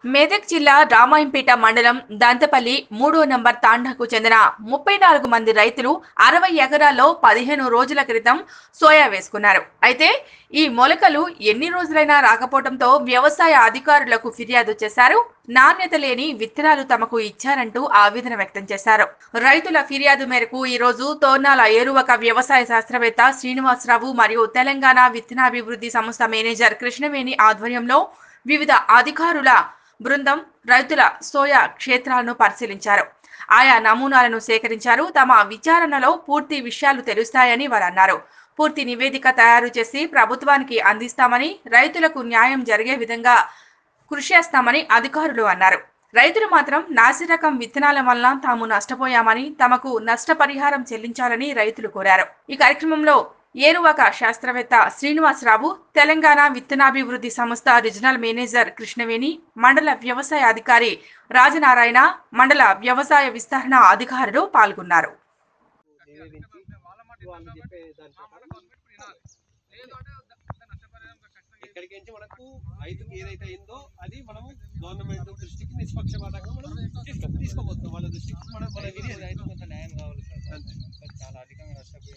మెదక్ జిల్లా రామాయంపేట మండలం దంతపల్లి మూడో నంబర్ తాండాకు చెందిన ముప్పై నాలుగు మంది రైతులు అరవై ఎకరాల్లో పదిహేను రోజుల క్రితం సోయా వేసుకున్నారు అయితే ఈ మొలకలు ఎన్ని రోజులైనా రాకపోవడంతో వ్యవసాయ అధికారులకు ఫిర్యాదు చేశారు నాణ్యత లేని విత్తనాలు తమకు ఇచ్చారంటూ ఆవేదన వ్యక్తం చేశారు రైతుల ఫిర్యాదు మేరకు ఈ రోజు తోర్నాల ఏరువక వ్యవసాయ శాస్త్రవేత్త శ్రీనివాసరావు మరియు తెలంగాణ విత్తనాభివృద్ధి సంస్థ మేనేజర్ కృష్ణవేణి ఆధ్వర్యంలో వివిధ అధికారుల బృందం రైతుల సోయా క్షేత్రాలను పరిశీలించారు ఆయా నమూనాలను సేకరించారు తమ విచారణలో పూర్తి విషయాలు తెలుస్తాయని వారు అన్నారు పూర్తి నివేదిక తయారు చేసి ప్రభుత్వానికి అందిస్తామని రైతులకు న్యాయం జరిగే విధంగా కృషి చేస్తామని అధికారులు అన్నారు రైతులు మాత్రం నాసిరకం విత్తనాల వలన తాము నష్టపోయామని తమకు నష్టపరిహారం చెల్లించాలని రైతులు కోరారు ఈ కార్యక్రమంలో ఏరువాక శాస్త్రవేత్త శ్రీనివాసరావు తెలంగాణ విత్తనాభివృద్ధి సంస్థ రీజనల్ మేనేజర్ కృష్ణవేణి మండల వ్యవసాయ అధికారి రాజనారాయణ మండల వ్యవసాయ విస్తరణ అధికారులు పాల్గొన్నారు నివేదించి వాళ్ళు చెప్పే దాని ప్రకారం ఇక్కడికి నుంచి మనకు రైతుకి ఏదైతే అయిందో అది మనము గవర్నమెంట్ దృష్టికి నిష్పక్షపాతంగా మనం తీసుకో తీసుకోబోతున్నాం వాళ్ళ దృష్టికి మనం మన విధి రైతు కొంత న్యాయం కావాలి సార్ అంతే. ఇంకా చాలా అధికంగా నష్టపోయి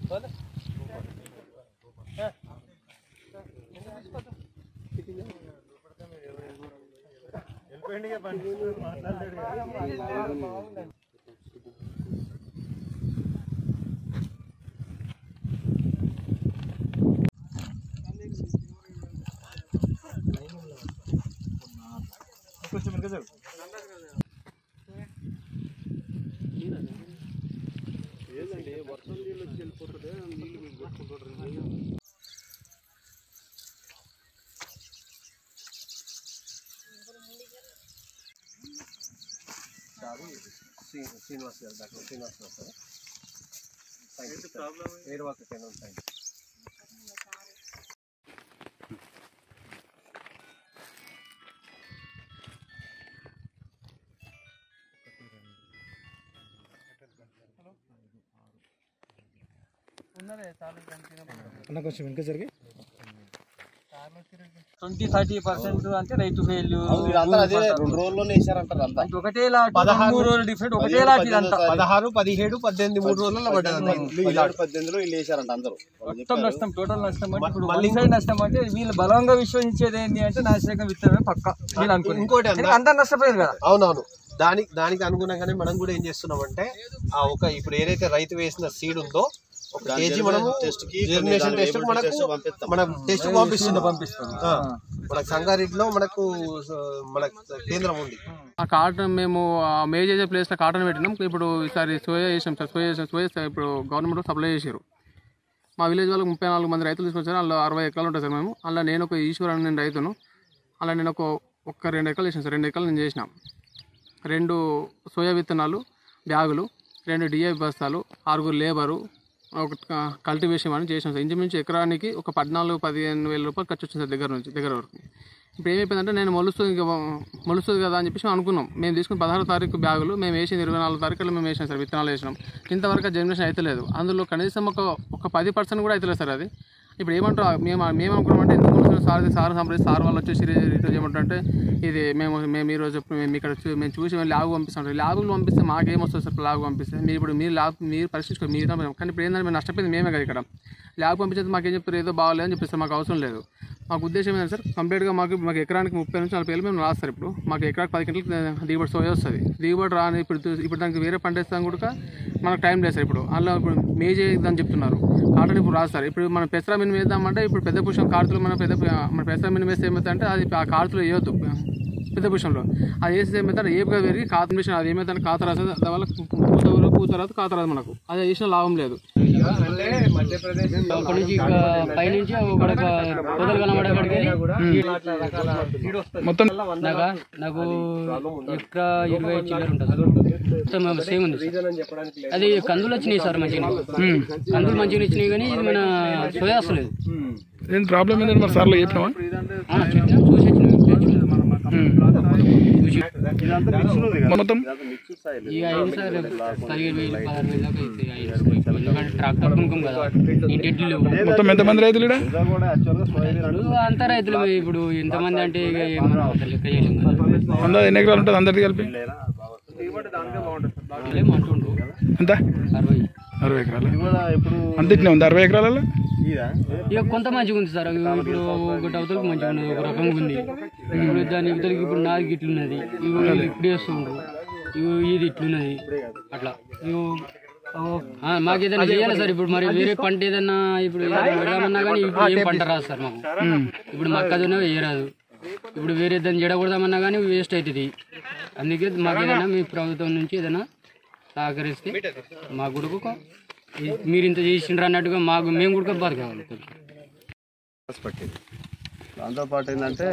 సారి శ్రీ- శ్రీనివాస్ గారు డాక్టర్ శ్రీనివాస్ గారు సార్ థ్యాంక్ యూ ఏరువాక కేంద్రం thank you twenty thirty percent అంటే రైతు ఫెయిల్ వీళ్ళంతా అదే రెండు రోజుల్లోనే వేసారంటారు అంతా అంటే ఒకటే లాట్ పదహారు- మూడు రోజులు డిఫరెంట్ ఒకటే లాట్ ఇదంతా పదహారు పదిహేడు పద్దెనిమిది మూడు రోజుల్లో పడ్డది పదిహేడు పద్దెనిమిదిలో వీళ్ళు వేసారంట అందరూ వాళ్ళు మొత్తం చెప్పారు. నష్టం టోటల్ నష్టం అంటే ఇప్పుడు మళ్ళీ వన్ సైడ్ నష్టం అంటే వీళ్ళు బలంగా విశ్వసించేది ఏంటి అంటే నాశనకం విత్తనమే పక్క వీళ్ళు అనుకుని ఇంకోటి అన్న- అందరు నష్టపోయారు కదా అవునవును దానికి దానికి అనుగుణంగానే మనం కూడా ఏం చేస్తున్నామంటే ఆ ఒక ఇప్పుడు ఏదైతే రైతు వేసిన సీడ్ ఉందో ఒక దాని కేజీ జర్మినేషన్ మనము టెస్ట్కి జర్మినేషన్ కొన్ని టెస్ట్ దాని మనకు టెస్ట్ పంపిస్తాం. మన టెస్ట్ పంపిస్తుంది పంపిస్తాం ఆ, మనకు సంగారెడ్డిలో మనకు స- మన కేంద్రం ఉంది ఆ కాటన్ మేము ఆ మేజ్ చేసే ప్లేస్లో కాటన్ పెట్టినాం ఇప్పుడు ఈసారి సోయా చేసాం సార్ సోయా చేసాం సోయా సార్ ఇప్పుడు గవర్నమెంట్ సప్లై చేశారు మా విలేజ్ వాళ్ళకి ముప్పై నాలుగు మంది రైతులు తీసుకొచ్చారు అందులో అరవై ఎకరాలు ఉంటాయి సార్ మేము అందులో నేను ఒక ఈశ్వర్ అని నేను రైతును అలా నేను ఒక ఒక్క రెండు ఎకరాలు చేసాను సార్ రెండు ఎకరాలు నేను చేసిన రెండు సోయా విత్తనాలు బ్యాగులు రెండు డిఐ బస్తాలు ఆరుగురు లేబరు ఒక కల్టివేషన్ అని చేసాం సార్ ఇంచుమించు ఎకరానికి ఒక పద్నాలుగు పదిహేను వేల రూపాయలు ఖర్చు వచ్చింది సార్ దగ్గర నుంచి దగ్గర వరకు ఇప్పుడు ఏమైపోయిందంటే నేను మొలుస్తుంది ఇక మొలుస్తుంది కదా అని చెప్పేసి అనుకున్నాం మేము తీసుకున్న పదహారు తారీఖు బ్యాగులు మేము వేసింది ఇరవై నాలుగు తారీఖులో మేము వేసాం సార్ విత్తనాలు వేసినాం ఇంతవరకు జనరేషన్ అయితే లేదు అందులో కనీసం ఒక ఒక పది పర్సెంట్ కూడా అయితే సార్ అది ఇప్పుడు ఏమంటారు మేము మేము అనుకున్నామంటే ఎందుకు మొలుస్తుంది సార్ ఇది సార్ సంప్రదించి సార్ వాళ్ళు వచ్చేసి రిటర్న్ చేయమంటారు అంటే ఇది మేము మేము ఈ రోజు మేము ఇక్కడ చూ- మేము చూసి మేము ల్యాబ్ పంపిస్తాం ల్యాబ్లు పంపిస్తే మాకేం వస్తుంది సార్ ల్యాబ్ పంపిస్తే మీరు ఇప్పుడు మీరు ల్యాబ్ మీరు పరిశీలించుకో మీరు కానీ ఇప్పుడు ఏంటంటే మేము నష్టపోయింది మేమే కదా ఇక్కడ ల్యాబ్ పంపించేది మాకేం చెప్తారు ఏదో బాగాలేదని చెప్పేసి మాకు అవసరం లేదు మాకు ఉద్దేశం ఏంటంటే సార్ కంప్లీట్గా మాకు మాకు ఎకరానికి ముప్పై నుంచి నలభై వేలు మేము రాస్తారు ఇప్పుడు మాకు ఎకరానికి పది గంటలకు దిగుబడి సోయ వస్తుంది దిగుబడి రాని ఇప్పుడు చూ- ఇప్పుడు దానికి వేరే పంట వేస్తాం కూడా మనకు టైం లేదు సార్ ఇప్పుడు అందులో ఇప్పుడు మేజ్ అని చెప్తున్నారు కాటన్ ఇప్పుడు రాస్తారు ఇప్పుడు మనం పెసరా మినిమం వేద్దామంటే ఇప్పుడు పెద్ద పుష్పం కార్తులు మన పెద్ద మన పెసరా మినిమం వేస్తే ఏమవుతుందంటే అది ఆ కార్తులు వేయొద్దు పెద్ద పుష్పంలో అది వేస్తే ఏమవుతుంది ఏపుగా పెరిగి కాంబినేషన్ అది ఏమవుతుంది కాత రాదు దానివల్ల పూత ఊరు, పూత రాదు కాత రాదు మనకు అది వేసిన లాభం లేదు అంటే మధ్యప్రదేశ్ అక్కడి నుంచి ఇక పైనుంచి ఒక పొదలు కనబడేకాడికి మొత్తం నాకా నాకు ఎకరా ఇరవై చిల్లర ఉంటుంది మొత్తం సేమ్ ఉంది సార్. రీజన్ అని చెప్పడానికి లేదు అది కందులు వచ్చినాయి సార్ మంచిగా కందులు మంచిగా వచ్చినాయి కానీ ఇది మన సోయా వస్తలేదు ప్రాబ్లం ఏంటంటే మరి సార్లో చెప్పినావా ఆ, చెప్పినాం చూసి వచ్చినాం చూసి మొత్తం ఇక అయింది సార్ పదిహేను వేలు పదహారు వేలు దాకా అవుతాయి అయింది. ఎందుకంటే ట్రాక్టర్ కొనుక్కోం కదా ఇంటి లేవు మొత్తం ఎంతమంది రైతులు ఈడ? రైతులు అంతా రైతులు ఇప్పుడు ఎంతమంది అంటే ఇక ఏమన్నా అంత లెక్క చేయలేం కదా అందా ఎన్ని ఎకరాలు ఉంటుంది అందరికీ కలిపి ఏం అంటుండ్రు ఎంత అరవై అరవై ఎకరాలు అంత ఇట్లా ఉంది అరవై ఎకరాలలో ఇక కొంత మంచిగా ఉంది సార్ ఇప్పుడు ఒకటి అవతలకి మంచిగా ఉన్నది ఒక రకంగా ఉంది ఇప్పుడు దాని ఇవతలకి ఇప్పుడు నాది ఇట్లున్నది ఇగో వీళ్ళు ఇప్పుడు వేస్తుండ్రు ఇగో ఇది ఇట్లున్నది అట్లా ఇగో ఓ, ఆ, మాకు ఏదైనా చేయాలి సార్ ఇప్పుడు మరి వేరే పంట ఏదైనా ఇప్పుడు ఏదైనా పెడదామన్నా కానీ ఇప్పుడు ఏం పంట రాదు సార్ మాకు ఇప్పుడు మొక్కజొన్న వేయరాదు ఇప్పుడు వేరే దాన్ని జడకూడదామన్నా కానీ వేస్ట్ అవుతుంది అందుకే మాకు ఏదైనా మీ ప్రభుత్వం నుంచి ఏదైనా సహకరిస్తే మా గుడుకు మీరు ఇంత చేసిండ్రు అన్నట్టుగా మాకు మేము కూడా బతకాలి పట్టింది దాంతోపాటు ఏంటంటే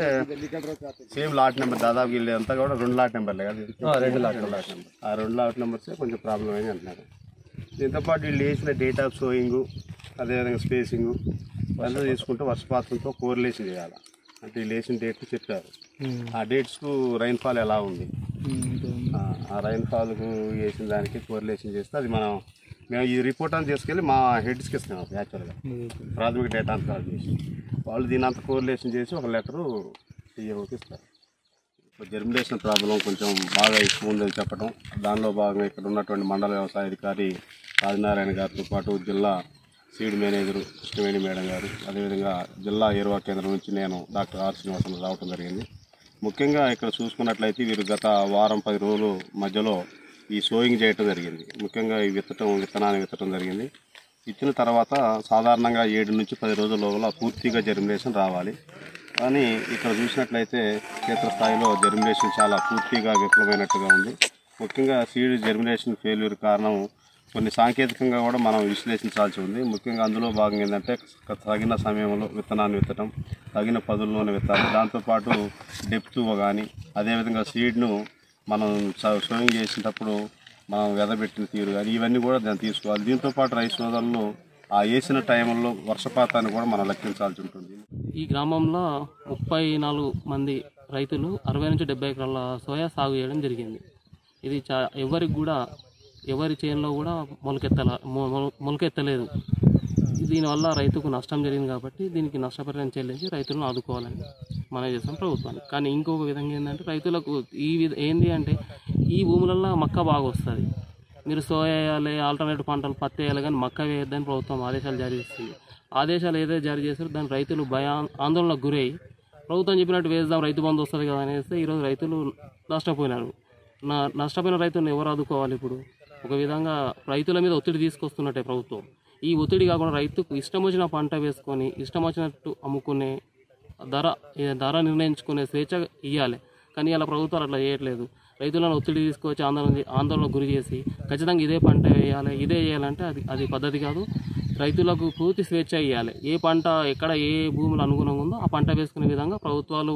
సేమ్ లాట్ నెంబర్ దాదాపు వీళ్ళు అంతా కూడా రెండు లాట్ నెంబర్లే కదా ఇది? రెండు లాట్ లాట్ నెంబర్ ఆ రెండు లాట్ నెంబర్స్ కొంచెం ప్రాబ్లం అయింది అంటున్నారు దీంతో పాటు వీళ్ళు వేసిన డేట్ ఆఫ్ సోయింగ్ అదేవిధంగా స్పేసింగ్ అంతా తీసుకుంటూ వర్షపాతంతో కోరిలేషన్ చేయాలి అంటే వీళ్ళు వేసిన డేట్ చెప్పారు ఆ డేట్స్కు రైన్ఫాల్ ఎలా ఉంది ఆ, ఆ రైన్ఫాల్కు వేసిన దానికి కోరిలేషన్ చేస్తే అది మనం మేము ఈ రిపోర్ట్ అని తీసుకెళ్ళి మా హెడ్స్కి ఇస్తాం యాక్చువల్గా ప్రాథమిక డేటా అంతా కలెక్ట్ చేసి వాళ్ళు దీని అంతా కోరిలేషన్ చేసి ఒక లెటరు సీఎంఓకి ఇస్తారు ఇప్పుడు జర్మినేషన్ ప్రాబ్లం కొంచెం బాగా ఎక్కువ ఉందని చెప్పడం దానిలో భాగంగా ఇక్కడ ఉన్నటువంటి మండల వ్యవసాయ అధికారి రాజనారాయణ గారితో పాటు జిల్లా సీడ్ మేనేజరు కృష్ణవేణి మేడం గారు అదేవిధంగా జిల్లా ఏరువా కేంద్రం నుంచి నేను డాక్టర్ ఆర్ శ్రీనివాసన్ రావడం జరిగింది ముఖ్యంగా ఇక్కడ చూసుకున్నట్లయితే వీరు గత వారం పది రోజులు మధ్యలో ఈ సోయింగ్ చేయటం జరిగింది ముఖ్యంగా ఈ విత్తటం విత్తనాన్ని విత్తటం జరిగింది ఇచ్చిన తర్వాత సాధారణంగా ఏడు నుంచి పది రోజుల లోపల పూర్తిగా జర్మినేషన్ రావాలి కానీ ఇక్కడ చూసినట్లయితే క్షేత్రస్థాయిలో జర్మినేషన్ చాలా పూర్తిగా విఫలమైనట్టుగా ఉంది ముఖ్యంగా సీడ్ జర్మినేషన్ ఫెయిల్యూర్ కారణం కొన్ని సాంకేతికంగా కూడా మనం విశ్లేషించాల్సి ఉంది ముఖ్యంగా అందులో భాగంగా ఏంటంటే తగిన సమయంలో విత్తనాన్ని విత్తడం తగిన పదుల్లోనే విత్తాలి దాంతోపాటు డెప్త్ కానీ అదేవిధంగా సీడ్ను మనం సోయింగ్ చేసేటప్పుడు మనం వెదబెట్టిన తీరు కానీ ఇవన్నీ కూడా దాన్ని తీసుకోవాలి దీంతో పాటు రైతు సోదరులు ఆ వేసిన టైంలో వర్షపాతాన్ని కూడా మనం లెక్కించాల్సి ఉంటుంది ఈ గ్రామంలో ముప్పై నాలుగు మంది రైతులు అరవై నుంచి డెబ్బై ఎకరాల సోయా సాగు చేయడం జరిగింది ఇది చా ఎవరికి కూడా ఎవరి చేనులో కూడా మొలకెత్తల మొ- మొ- మొలకెత్తలేదు దీనివల్ల రైతుకు నష్టం జరిగింది కాబట్టి దీనికి నష్టపరిహారం చెల్లించి రైతులను ఆదుకోవాలని మనం చేస్తాం ప్రభుత్వానికి కానీ ఇంకొక విధంగా ఏంటంటే రైతులకు ఈ విధ ఏంది అంటే ఈ భూములలో మక్క బాగా వస్తుంది మీరు సోయా వేయాలి ఆల్టర్నేటివ్ పంటలు పత్తి వేయాలి కానీ మక్క వేయొద్దని ప్రభుత్వం ఆదేశాలు జారీ చేస్తుంది ఆదేశాలు ఏదైతే జారీ చేస్తారో దాని రైతులు భయ ఆందోళనకు గురై ప్రభుత్వం చెప్పినట్టు వేద్దాం రైతు బంధు వస్తుంది కదా అనేసి ఈరోజు రైతులు నష్టపోయినారు నా నష్టపోయిన రైతులను ఎవరు ఆదుకోవాలి ఇప్పుడు ఒక విధంగా రైతుల మీద ఒత్తిడి తీసుకొస్తున్నట్టే ప్రభుత్వం ఈ ఒత్తిడి కాకుండా రైతుకు ఇష్టం వచ్చిన పంట వేసుకొని ఇష్టం వచ్చినట్టు అమ్ముకునే ధర ఏ ధర నిర్ణయించుకునే స్వేచ్ఛ ఇవ్వాలి కానీ ఇలా ప్రభుత్వాలు అట్లా చేయట్లేదు రైతులను ఒత్తిడి తీసుకొచ్చి ఆందోళన చే- ఆందోళనకు గురి చేసి ఖచ్చితంగా ఇదే పంట వేయాలి ఇదే వేయాలంటే అది అది పద్ధతి కాదు రైతులకు పూర్తి స్వేచ్ఛ ఇవ్వాలి ఏ పంట ఎక్కడ ఏ భూములు అనుగుణంగా ఉందో ఆ పంట వేసుకునే విధంగా ప్రభుత్వాలు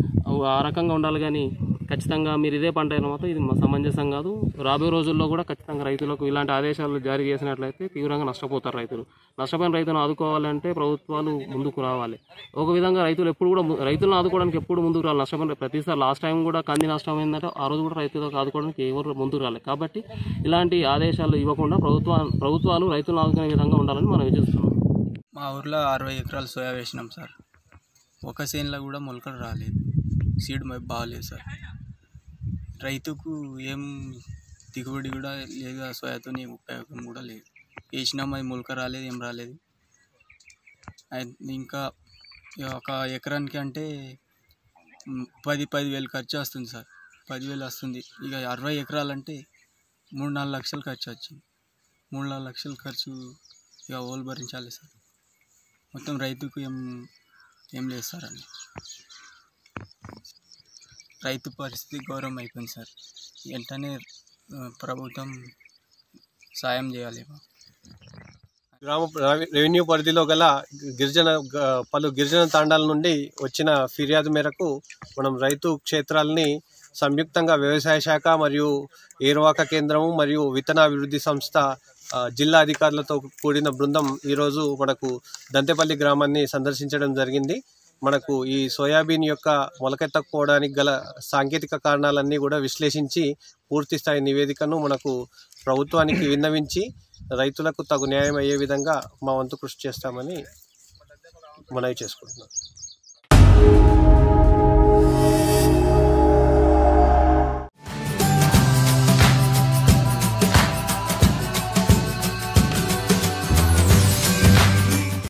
ఆ రకంగా ఉండాలి కానీ ఖచ్చితంగా మీరు ఇదే పంట అయిన మాత్రం ఇది సమంజసం కాదు రాబోయే రోజుల్లో కూడా ఖచ్చితంగా రైతులకు ఇలాంటి ఆదేశాలు జారీ చేసినట్లయితే తీవ్రంగా నష్టపోతారు రైతులు నష్టపోయిన రైతులను ఆదుకోవాలంటే ప్రభుత్వాలు ముందుకు రావాలి ఒక విధంగా రైతులు ఎప్పుడు కూడా ము- రైతులను ఆదుకోవడానికి ఎప్పుడు ముందుకు రావాలి నష్టపోయిన ప్రతిసారి లాస్ట్ టైం కూడా కంది నష్టం అయిందంటే ఆ రోజు కూడా రైతులకు ఆదుకోవడానికి ఎవరు ముందుకు రాలేదు కాబట్టి ఇలాంటి ఆదేశాలు ఇవ్వకుండా ప్రభుత్వ ప్రభుత్వాలు రైతులను ఆదుకునే విధంగా ఉండాలని మనం విధిస్తున్నాం మా ఊర్లో అరవై ఎకరాలు సోయా వేసినాం సార్ ఒక చేనులో కూడా మొలకలు రాలేదు సీడ్ మరి బాగాలేదు సార్ రైతుకు ఏం దిగుబడి కూడా లేదు ఆ సోయాతో ఉపయోగం కూడా లేదు వేసినాం అది మొలక రాలేదు ఏం రాలేదు అయి- ఇంకా ఒక ఎకరానికి అంటే మ్, పది పదివేలు ఖర్చు వస్తుంది సార్ పదివేలు వస్తుంది ఇక అరవై ఎకరాలంటే మూడు నాలుగు లక్షలు ఖర్చు వచ్చింది మూడు నాలుగు లక్షలు ఖర్చు ఇక ఓళ్ళు భరించాలి సార్ మొత్తం రైతుకు ఏం ఏం లేదు సార్ అని రైతు పరిస్థితి ఘోరం అయిపోయింది సార్ వెంటనే ఆ, ప్రభుత్వం సాయం చేయాలి గ్రామ రెవె- రెవెన్యూ పరిధిలో గల గిరిజన గ- పలు గిరిజన తాండాల నుండి వచ్చిన ఫిర్యాదు మేరకు మనం రైతు క్షేత్రాలని సంయుక్తంగా వ్యవసాయ శాఖ మరియు ఏరువాక కేంద్రము మరియు విత్తన అభివృద్ధి సంస్థ ఆ, జిల్లా అధికారులతో కూడిన బృందం ఈరోజు మనకు దంతేపల్లి గ్రామాన్ని సందర్శించడం జరిగింది మనకు ఈ సోయాబీన్ యొక్క మొలకెత్తకపోవడానికి గల సాంకేతిక కారణాలన్నీ కూడా విశ్లేషించి పూర్తి స్థాయి నివేదికను మనకు ప్రభుత్వానికి విన్నవించి రైతులకు తగు న్యాయం అయ్యే విధంగా మా వంతు కృషి చేస్తామని మనవి చేసుకుంటున్నాం